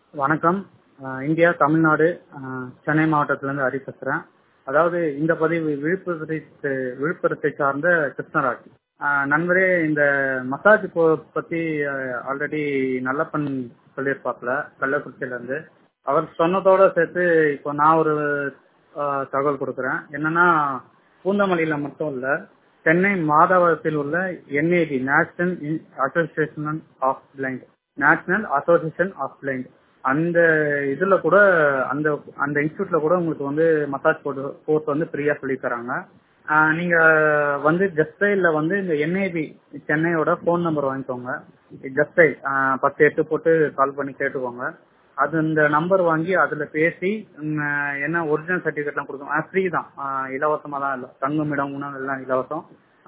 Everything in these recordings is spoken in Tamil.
வணக்கம் அஹ் இந்தியா தமிழ்நாடு அஹ் சென்னை மாவட்டத்திலிருந்து ஹரி பேசுறேன் அதாவது இந்த பதிவு விழுப்புரத்தை விழுப்புரத்தை சார்ந்த கிருஷ்ணராஜ் அஹ் நண்பரே இந்த மசாஜ் பத்தி ஆல்ரெடி நல்லப்பன் சொல்லியிருப்பாப்ல கள்ளக்குறிச்சியில இருந்து அவர் சொன்னதோட சேர்த்து இப்போ நான் ஒரு அஹ், தகவல் கொடுக்குறேன் என்னன்னா பூந்தமல்லியில மட்டும் இல்ல சென்னை மாதவரத்தில் உள்ள NAD national association of blind national association of blind அந்த இதுல கூட அந்த அந்த இன்ஸ்டியூட்ல கூட உங்களுக்கு வந்து மசாஜ் கோர்ஸ் வந்து ஃப்ரீயா சொல்லி தராங்க ஆஹ் நீங்க வந்து ஜஸ்டைல வந்து இந்த என்ஐபி சென்னையோட ஃபோன் நம்பர் வாங்கிக்கோங்க ஜஸ்டைல் பத்து எட்டு போட்டு கால் பண்ணி கேட்டுக்கோங்க அது இந்த நம்பர் வாங்கி அதுல பேசி உம், என்ன ஒரிஜினல் சர்டிபிகேட்லாம் கொடுக்கணும் ஃப்ரீ தான் ஆஹ் இலவசமா தான் இல்லை தங்கும் இடம் உணவு எல்லாம் இலவசம்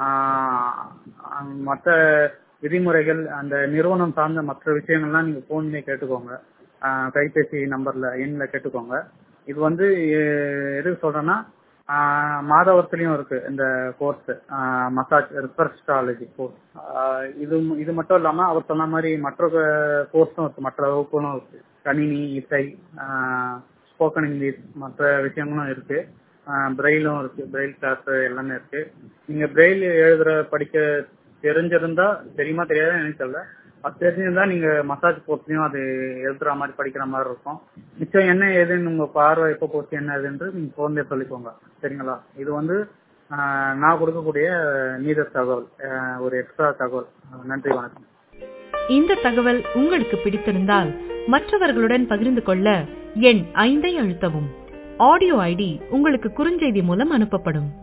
மற்ற விதிமுறைகள் அந்த நிறுவனம் சார்ந்த மற்ற விஷயங்கள்லாம் நீங்க போன்லயே கேட்டுக்கோங்க ஆஹ் கைபேசி நம்பர்ல எண்ணில் கேட்டுக்கோங்க இது வந்து எ- எதுக்கு சொல்றேன்னா ஆஹ் மாதவரத்துலயும் இருக்கு இந்த கோர்ஸ் மசாஜ் ரிசர்ச்டாலஜி கோர்ஸ் இது இது மட்டும் இல்லாம அவர் சொன்ன மாதிரி மற்ற கோர்ஸும் இருக்கு மற்ற வகுப்புகளும் இருக்கு கணினி இசை ஸ்போக்கன் இங்கிலீஷ் மற்ற விஷயங்களும் இருக்கு பிரெயிலும் இருக்கு பிரெயில் கிளாஸ் எல்லாமே இருக்கு நீங்க பிரெயில் எழுதுற படிக்க தெரிஞ்சிருந்தா தெரியுமா தெரியாதா எனக்கு தெரியல அது தெரிஞ்சிருந்தா நீங்க மசாஜ் கோர்ஸ்லயும் அது எழுதுற மாதிரி படிக்கிற மாதிரி இருக்கும் மிச்சம் என்ன ஏதுன்னு உங்க பார்வை எப்போ கோர்ஸ் என்ன ஏதுன்னு நீங்க போன்லயே சொல்லிக்கோங்க சரிங்களா இது வந்து ஆஹ், நான் கொடுக்கக்கூடிய மீத தகவல் ஆஹ், ஒரு எக்ஸ்ட்ரா தகவல் ஆஹ், நன்றி வணக்கம் இந்த தகவல் உங்களுக்கு பிடித்திருந்தால் மற்றவர்களுடன் பகிர்ந்து கொள்ள எண் ஐந்தை அழுத்தவும் ஆடியோ ஐடி உங்களுக்கு குறுஞ்செய்தி மூலம் அனுப்பப்படும்